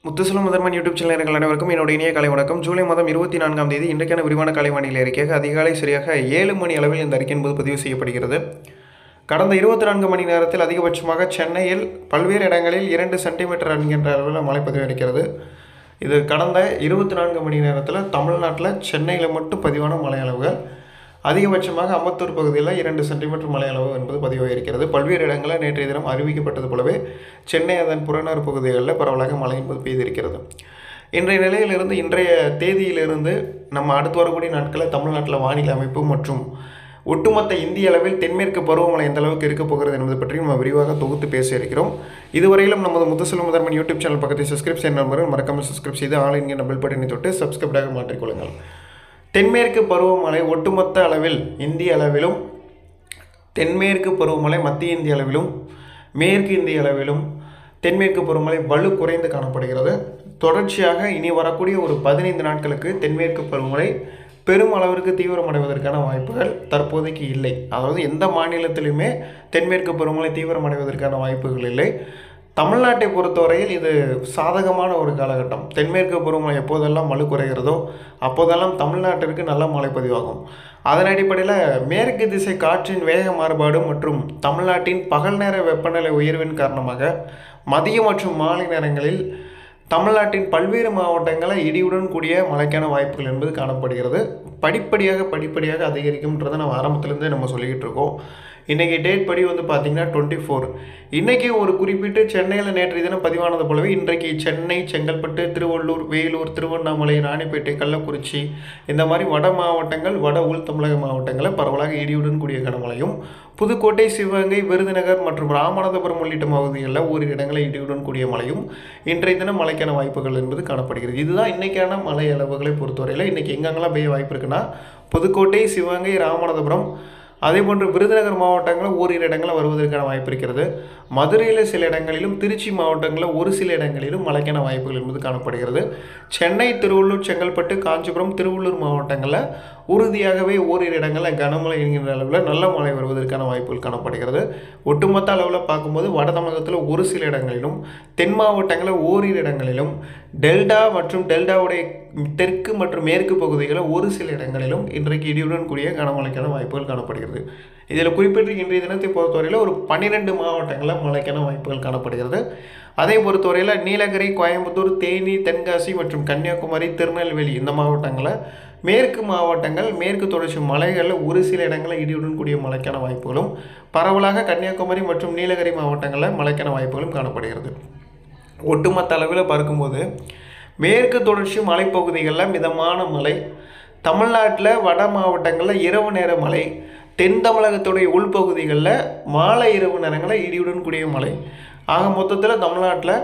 முத்துசலம் முதன்மன் YouTube channel அனைவருக்கும் என்னுடைய இனிய கலை வணக்கம் ஜூலை மாதம் இருபத்தி நான்காம் தேதி இன்றைக்கான விரிவான கலை வானிலை அறிக்கையாக அதிகாலை சரியாக ஏழு மணி அளவில் இந்த அறிக்கை என்பது பதிவு செய்யப்படுகிறது கடந்த இருபத்தி நான்கு மணி நேரத்தில் அதிகபட்சமாக சென்னையில் பல்வேறு இடங்களில் இரண்டு சென்டிமீட்டர் என்கின்ற அளவில் மழை பதிவு இருக்கிறது இது கடந்த இருபத்தி நான்கு மணி நேரத்தில் தமிழ்நாட்டில் சென்னையில் மட்டும் பதிவான மழை அளவுகள் அதிகபட்சமாக அம்பத்தூர் பகுதியில் இரண்டு சென்டிமீட்டர் மழை அளவு என்பது பதிவாகியிருக்கிறது பல்வேறு இடங்களில் நேற்றைய தினம் அறிவிக்கப்பட்டது போலவே சென்னை அதன் புறநகர் பகுதிகளில் பரவலாக மழை என்பது பெய்திருக்கிறது இன்றைய நிலையிலிருந்து இன்றைய தேதியிலிருந்து நம்ம அடுத்து வரக்கூடிய நாட்களில் தமிழ்நாட்டில் வானிலை அமைப்பு மற்றும் ஒட்டுமொத்த இந்திய அளவில் தென்மேற்கு பருவமழை எந்த அளவுக்கு இருக்க போகிறது என்பது பற்றி நம்ம விரிவாக தொகுத்து பேச இருக்கிறோம் இதுவரையிலும் நமது முத்துசெல்வம் முதன்மன் யூடியூப் சேனல் பக்கத்தை சப்ஸ்கிரைப் செய்ய நம்பர்கள் மறக்காமல் சப்ஸ்கிரைப் செய்து ஆல் என்கிற பெல் பட்டனை தொட்டு சப்ஸ்கிரைப்டாக மாற்றிக்கொள்ளுங்கள் தென்மேற்கு பருவமழை ஒட்டுமொத்த அளவில் இந்திய அளவிலும் தென்மேற்கு பருவமழை மத்திய இந்திய அளவிலும் மேற்கு இந்திய அளவிலும் தென்மேற்கு பருவமழை வலு குறைந்து காணப்படுகிறது தொடர்ச்சியாக இனி வரக்கூடிய ஒரு பதினைந்து நாட்களுக்கு தென்மேற்கு பருவமழை பெரும் அளவிற்கு தீவிரமடைவதற்கான வாய்ப்புகள் தற்போதைக்கு இல்லை அதாவது எந்த மாநிலத்திலுமே தென்மேற்கு பருவமழை தீவிரமடைவதற்கான வாய்ப்புகள் இல்லை தமிழ்நாட்டை பொறுத்தவரையில் இது சாதகமான ஒரு காலகட்டம் தென்மேற்கு பருவமழை எப்போதெல்லாம் மழு குறைகிறதோ அப்போதெல்லாம் தமிழ்நாட்டிற்கு நல்ல மழை பதிவாகும் அதன் அடிப்படையில் மேற்கு திசை காற்றின் வேக மாறுபாடு மற்றும் தமிழ்நாட்டின் பகல் நேர வெப்பநிலை உயர்வின் காரணமாக மதிய மற்றும் மாலை நேரங்களில் தமிழ்நாட்டின் பல்வேறு மாவட்டங்களில் இடியுடன் கூடிய மழைக்கான வாய்ப்புகள் என்பது காணப்படுகிறது படிப்படியாக படிப்படியாக அதிகரிக்கும்ன்றதை நம்ம ஆரம்பத்துலேருந்தே நம்ம சொல்லிக்கிட்டு இருக்கோம் இன்றைக்கி டேட் படி வந்து பார்த்திங்கன்னா டுவெண்ட்டி ஃபோர் இன்றைக்கி ஒரு குறிப்பிட்டு சென்னையில் நேற்று தினம் பதிவானது போலவே இன்றைக்கு சென்னை செங்கல்பட்டு திருவள்ளூர் வேலூர் திருவண்ணாமலை ராணிப்பேட்டை கள்ளக்குறிச்சி இந்த மாதிரி வட மாவட்டங்கள் வட உள் தமிழக மாவட்டங்களில் பரவலாக இடியுடன் கூடிய கனமழையும் புதுக்கோட்டை சிவகங்கை விருதுநகர் மற்றும் ராமநாதபுரம் உள்ளிட்ட பகுதிகளில் ஓரிரு இடங்களில் இடியுடன் கூடிய மழையும் இன்றைய தினம் மழைக்கான வாய்ப்புகள் என்பது காணப்படுகிறது இதுதான் இன்றைக்கான மழை அளவுகளை பொறுத்தவரையில் இன்றைக்கி எங்கெங்கெல்லாம் பெய்ய வாய்ப்பு இருக்குன்னா புதுக்கோட்டை சிவகங்கை ராமநாதபுரம் அதே போன்று விருதுநகர் மாவட்டங்களில் ஓரிரு இடங்களில் வருவதற்கான வாய்ப்பு இருக்கிறது மதுரையில் சில இடங்களிலும் திருச்சி மாவட்டங்களில் ஒரு சில இடங்களிலும் மழைக்கான வாய்ப்புகள் என்பது காணப்படுகிறது சென்னை திருவள்ளூர் செங்கல்பட்டு காஞ்சிபுரம் திருவள்ளூர் மாவட்டங்களில் உறுதியாகவே ஓரிரு இடங்களில் கனமழை என்கின்ற அளவில் நல்ல மழை வருவதற்கான வாய்ப்புகள் காணப்படுகிறது ஒட்டுமொத்த அளவில் பார்க்கும்போது வட தமிழகத்தில் ஒரு சில இடங்களிலும் தென் மாவட்டங்களில் ஓரிரு இடங்களிலும் டெல்டா மற்றும் டெல்டாவுடைய தெற்கு மற்றும் மேற்கு பகுதிகளில் ஒரு சில இடங்களிலும் இன்றைக்கு இடியுடன் கூடிய கனமழைக்கான வாய்ப்புகள் காணப்படுகிறது இதில் குறிப்பிட்டு இன்றைய தினத்தை பொறுத்தவரையில் ஒரு பன்னிரெண்டு மாவட்டங்களில் மழைக்கான வாய்ப்புகள் காணப்படுகிறது அதை பொறுத்தவரையில் நீலகிரி கோயம்புத்தூர் தேனி தென்காசி மற்றும் கன்னியாகுமரி திருநெல்வேலி இந்த மாவட்டங்களில் மேற்கு மாவட்டங்கள் மேற்கு தொடர்ச்சி மலைகளில் ஒரு சில இடங்களில் இடியுடன் கூடிய மழைக்கான வாய்ப்புகளும் பரவலாக கன்னியாகுமரி மற்றும் நீலகிரி மாவட்டங்களில் மழைக்கான வாய்ப்புகளும் காணப்படுகிறது ஒட்டுமொத்த அளவில் பார்க்கும்போது மேற்கு தொடர்ச்சி மலைப்பகுதிகளில் மிதமான மழை தமிழ்நாட்டில் வட மாவட்டங்களில் இரவு நேர மழை தென் தமிழகத்துடைய உள்பகுதிகளில் மாலை இரவு நேரங்களில் இடியுடன் கூடிய மழை ஆக மொத்தத்தில் தமிழ்நாட்டில்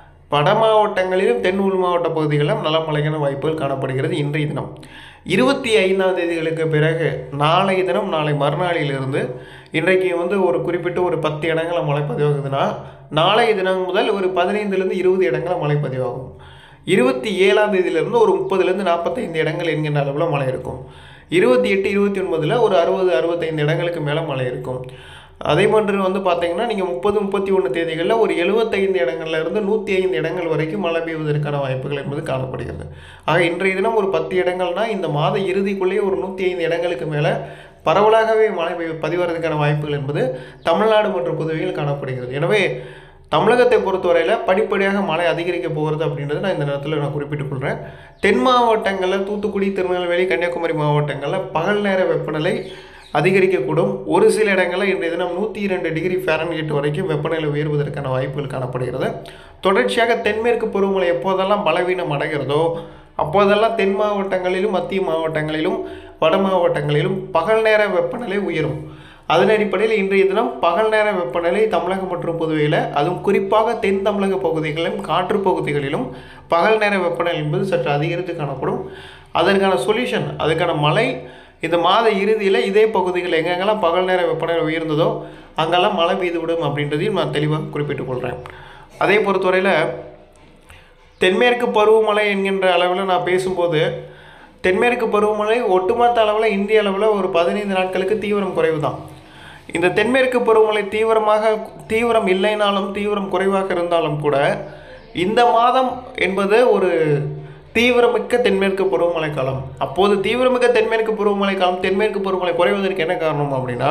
வட மாவட்டங்களிலும் தென் உள் மாவட்ட பகுதிகளிலும் நல்ல மழைக்கான வாய்ப்புகள் காணப்படுகிறது இன்றைய தினம் இருபத்தி ஐந்தாம் தேதிகளுக்கு பிறகு நாளைய தினம் நாளை மறுநாளிலிருந்து இன்றைக்கு வந்து ஒரு குறிப்பிட்ட ஒரு பத்து இடங்களில் மழை பதிவாகுதுன்னா நாளைய தினம் முதல் ஒரு பதினைந்துலேருந்து இருபது இடங்களில் மழை பதிவாகும் இருபத்தி ஏழாம் தேதியிலிருந்து ஒரு முப்பதுலேருந்து நாற்பத்தைந்து இடங்கள் என்கின்ற அளவில் மழை இருக்கும் இருபத்தி எட்டு இருபத்தி ஒன்பதில் ஒரு அறுபது அறுபத்தைந்து இடங்களுக்கு மேலே மழை இருக்கும் அதே போன்று வந்து பார்த்தீங்கன்னா நீங்கள் முப்பது முப்பத்தி ஒன்று தேதிகளில் ஒரு எழுபத்தைந்து இடங்கள்ல இருந்து நூற்றி ஐந்து இடங்கள் வரைக்கும் மழை பெய்வதற்கான வாய்ப்புகள் என்பது காணப்படுகிறது ஆக இன்றைய தினம் ஒரு பத்து இடங்கள்னா இந்த மாத இறுதிக்குள்ளேயே ஒரு நூற்றி ஐந்து இடங்களுக்கு மேலே பரவலாகவே மழை பெய்ய பதிவதற்கான வாய்ப்புகள் என்பது தமிழ்நாடு மற்றும் புதுவையில் காணப்படுகிறது எனவே தமிழகத்தை பொறுத்தவரையில் படிப்படியாக மழை அதிகரிக்க போகிறது அப்படின்றத நான் இந்த நேரத்தில் நான் குறிப்பிட்டுக் கொள்கிறேன் தென் மாவட்டங்களில் தூத்துக்குடி திருநெல்வேலி கன்னியாகுமரி மாவட்டங்களில் பகல் நேர வெப்பநிலை அதிகரிக்கக்கூடும் ஒரு சில இடங்களில் இன்றைய தினம் நூற்றி இரண்டு டிகிரி ஃபேரன்ஹீட் வரைக்கும் வெப்பநிலை உயர்வதற்கான வாய்ப்புகள் காணப்படுகிறது தொடர்ச்சியாக தென்மேற்கு பருவமழை எப்போதெல்லாம் பலவீனம் அடைகிறதோ அப்போதெல்லாம் தென் மாவட்டங்களிலும் மத்திய மாவட்டங்களிலும் வட மாவட்டங்களிலும் பகல் நேர வெப்பநிலை உயரும் அதன் அடிப்படையில் இன்றைய தினம் பகல் நேர வெப்பநிலை தமிழகம் மற்றும் புதுவையில் அதுவும் குறிப்பாக தென் தமிழக பகுதிகளிலும் காற்று பகுதிகளிலும் பகல் நேர வெப்பநிலை என்பது சற்று அதிகரித்து காணப்படும் அதற்கான சொல்யூஷன் அதுக்கான மழை இந்த மாத இறுதியில் இதே பகுதிகள் எங்கெங்கெல்லாம் பகல் நேர வெப்பநிலை உயர்ந்ததோ அங்கெல்லாம் மழை பெய்து விடும் அப்படின்றதையும் நான் தெளிவாக குறிப்பிட்டுக் கொள்கிறேன் அதே பொறுத்தவரையில் தென்மேற்கு பருவமழை என்கின்ற அளவில் நான் பேசும்போது தென்மேற்கு பருவமழை ஒட்டுமொத்த அளவில் இந்திய அளவில் ஒரு பதினைந்து நாட்களுக்கு தீவிரம் குறைவு தான் இந்த தென்மேற்கு பருவமழை தீவிரமாக தீவிரம் இல்லைனாலும் தீவிரம் குறைவாக இருந்தாலும் கூட இந்த மாதம் என்பது ஒரு தீவிரமிக்க தென்மேற்கு பருவமழை காலம் அப்போது தீவிரமிக்க தென்மேற்கு பருவமழை காலம் தென்மேற்கு பருவமழை குறைவதற்கு என்ன காரணம் அப்படின்னா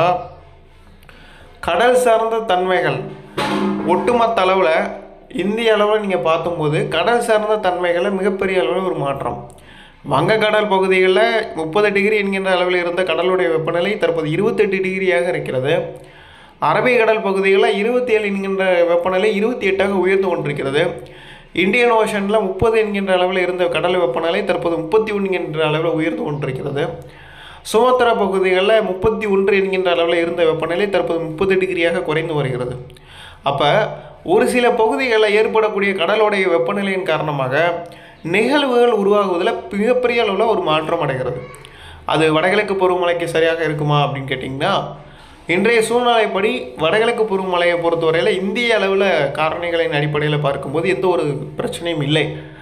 கடல் சார்ந்த தன்மைகள் ஒட்டுமொத்த அளவில் இந்திய அளவில் நீங்கள் பார்க்கும்போது கடல் சார்ந்த தன்மைகளில் மிகப்பெரிய அளவில் ஒரு மாற்றம் வங்கக்கடல் பகுதிகளில் முப்பது டிகிரி என்கின்ற அளவில் இருந்த கடலுடைய வெப்பநிலை தற்போது இருபத்தெட்டு டிகிரியாக இருக்கிறது அரபிக்கடல் பகுதிகளில் இருபத்தி ஏழு என்கின்ற வெப்பநிலை இருபத்தி எட்டாக உயர்ந்து கொண்டிருக்கிறது இந்தியன் ஓஷனில் முப்பது என்கின்ற அளவில் இருந்த கடல் வெப்பநிலை தற்போது முப்பத்தி ஒன்று என்கின்ற அளவில் உயர்ந்து கொண்டிருக்கிறது சுமத்ரா பகுதிகளில் முப்பத்தி ஒன்று என்கின்ற அளவில் இருந்த வெப்பநிலை தற்போது முப்பது டிகிரியாக குறைந்து வருகிறது அப்போ ஒரு சில பகுதிகளில் ஏற்படக்கூடிய கடலுடைய வெப்பநிலையின் காரணமாக நிகழ்வுகள் உருவாகுவதில் மிகப்பெரிய அளவில் ஒரு மாற்றம் அடைகிறது அது வடகிழக்கு பருவமழைக்கு சரியாக இருக்குமா அப்படின்னு கேட்டிங்கன்னா இன்றைய சூழ்நிலைப்படி வடகிழக்கு பருவமழையை பொறுத்தவரையில் இந்திய அளவில் காரணிகளின் அடிப்படையில் பார்க்கும்போது எந்த ஒரு பிரச்சனையும் இல்லை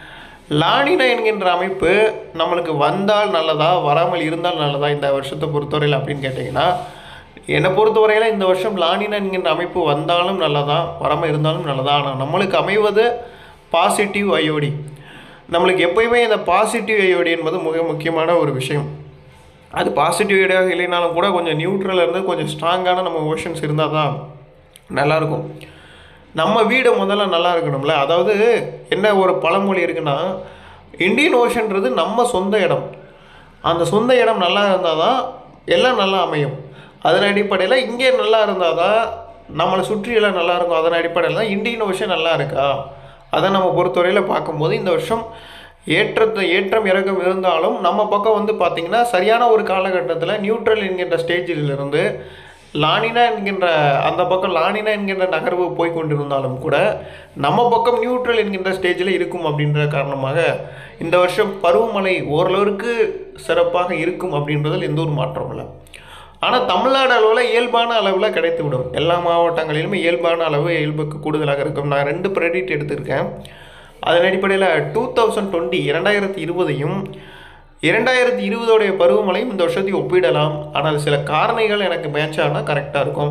லானினா என்கின்ற அமைப்பு நம்மளுக்கு வந்தால் நல்லதா வராமல் இருந்தால் நல்லதா இந்த வருஷத்தை பொறுத்தவரையில் அப்படின்னு கேட்டிங்கன்னா என்னை பொறுத்தவரையில் இந்த வருஷம் லானினா என்கின்ற அமைப்பு வந்தாலும் நல்லதா வராமல் இருந்தாலும் நல்லதா ஆனால் நம்மளுக்கு அமைவது பாசிட்டிவ் ஐஓடி நம்மளுக்கு எப்பயுமே இந்த பாசிட்டிவ் ஐஓடி என்பது மிக முக்கியமான ஒரு விஷயம் அது பாசிட்டிவ் ஐடியாக இல்லைனாலும் கூட கொஞ்சம் நியூட்ரல் இருந்து கொஞ்சம் ஸ்ட்ராங்கான நம்ம ஓஷன்ஸ் இருந்தால் தான் நல்லாயிருக்கும் நம்ம வீடு முதல்ல நல்லா இருக்கணும்ல அதாவது என்ன ஒரு பழமொழி இருக்குன்னா இந்தியன் ஓஷன்றது நம்ம சொந்த இடம் அந்த சொந்த இடம் நல்லா இருந்தால் தான் எல்லாம் நல்லா அமையும் அதன் அடிப்படையில் இங்கே நல்லா இருந்தால் தான் நம்மளை சுற்றியெல்லாம் நல்லா இருக்கும் அதன் அடிப்படையில் தான் இந்தியன் ஓஷன் நல்லா இருக்கா அதை நம்ம பொறுத்தவரையில் பார்க்கும்போது இந்த வருஷம் ஏற்றத்தை ஏற்றம் இறக்கம் இருந்தாலும் நம்ம பக்கம் வந்து பார்த்திங்கன்னா சரியான ஒரு காலகட்டத்தில் நியூட்ரல் என்கின்ற ஸ்டேஜில் இருந்து லானினா என்கின்ற அந்த பக்கம் லானினா என்கின்ற நகர்வு போய் கொண்டிருந்தாலும் கூட நம்ம பக்கம் நியூட்ரல் என்கின்ற ஸ்டேஜில் இருக்கும் அப்படின்ற காரணமாக இந்த வருஷம் பருவமழை ஓரளவுக்கு சிறப்பாக இருக்கும் அப்படின்றதில் எந்த ஒரு மாற்றமும் இல்லை ஆனால் தமிழ்நாடு அளவில் இயல்பான அளவில் கிடைத்து விடும் எல்லா மாவட்டங்களிலுமே இயல்பான அளவு இயல்புக்கு கூடுதலாக இருக்கும் நான் ரெண்டு ப்ரெடிட் எடுத்திருக்கேன் அதன் அடிப்படையில் டூ தௌசண்ட் டுவெண்ட்டி இரண்டாயிரத்தி இருபதையும் இரண்டாயிரத்தி இருபதோடைய பருவமழையும் இந்த வருஷத்தையும் ஒப்பிடலாம் ஆனால் சில காரணிகள் எனக்கு மேட்ச் ஆனால் கரெக்டாக இருக்கும்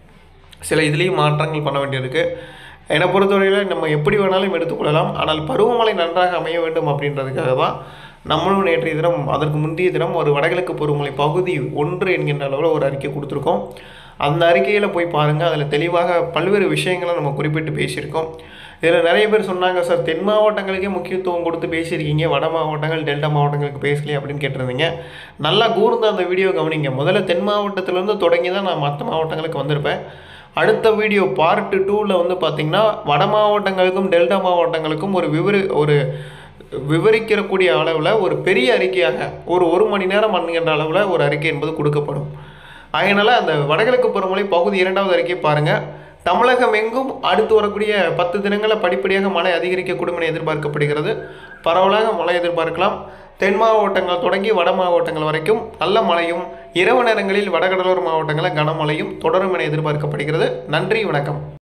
சில இதுலேயும் மாற்றங்கள் பண்ண வேண்டியிருக்கு என்னை பொறுத்தவரையில் நம்ம எப்படி வேணாலும் எடுத்துக்கொள்ளலாம் ஆனால் பருவமழை நன்றாக அமைய வேண்டும் அப்படின்றதுக்காக தான் நம்மளும் நேற்றைய தினம் அதற்கு முந்தைய தினம் ஒரு வடகிழக்கு பருவமழை பகுதி ஒன்று என்கின்ற அளவில் ஒரு அறிக்கை கொடுத்துருக்கோம் அந்த அறிக்கையில் போய் பாருங்கள் அதில் தெளிவாக பல்வேறு விஷயங்களை நம்ம குறிப்பிட்டு பேசியிருக்கோம் இதில் நிறைய பேர் சொன்னாங்க சார் தென் மாவட்டங்களுக்கே முக்கியத்துவம் கொடுத்து பேசியிருக்கீங்க வட மாவட்டங்கள் டெல்டா மாவட்டங்களுக்கு பேசலையே அப்படின்னு கேட்டிருந்தீங்க நல்லா கூர்ந்து அந்த வீடியோ கவனிங்க முதல்ல தென் மாவட்டத்திலேருந்து தொடங்கி தான் நான் மற்ற மாவட்டங்களுக்கு வந்திருப்பேன் அடுத்த வீடியோ பார்ட் டூவில் வந்து பார்த்திங்கன்னா வட மாவட்டங்களுக்கும் டெல்டா மாவட்டங்களுக்கும் ஒரு விவர ஒரு விவரிக்கிறக்கூடிய அளவில் ஒரு பெரிய அறிக்கையாக ஒரு ஒரு மணி நேரம் பண்ணுகின்ற அளவில் ஒரு அறிக்கை என்பது கொடுக்கப்படும் அதனால் அந்த வடகிழக்கு பருவமழை பகுதி இரண்டாவது அறிக்கை பாருங்கள் தமிழகம் எங்கும் அடுத்து வரக்கூடிய பத்து தினங்களில் படிப்படியாக மழை அதிகரிக்கக்கூடும் என எதிர்பார்க்கப்படுகிறது பரவலாக மழை எதிர்பார்க்கலாம் தென் மாவட்டங்கள் தொடங்கி வட மாவட்டங்கள் வரைக்கும் நல்ல மழையும் இரவு நேரங்களில் வடகடலோர மாவட்டங்களில் கனமழையும் தொடரும் என எதிர்பார்க்கப்படுகிறது நன்றி வணக்கம்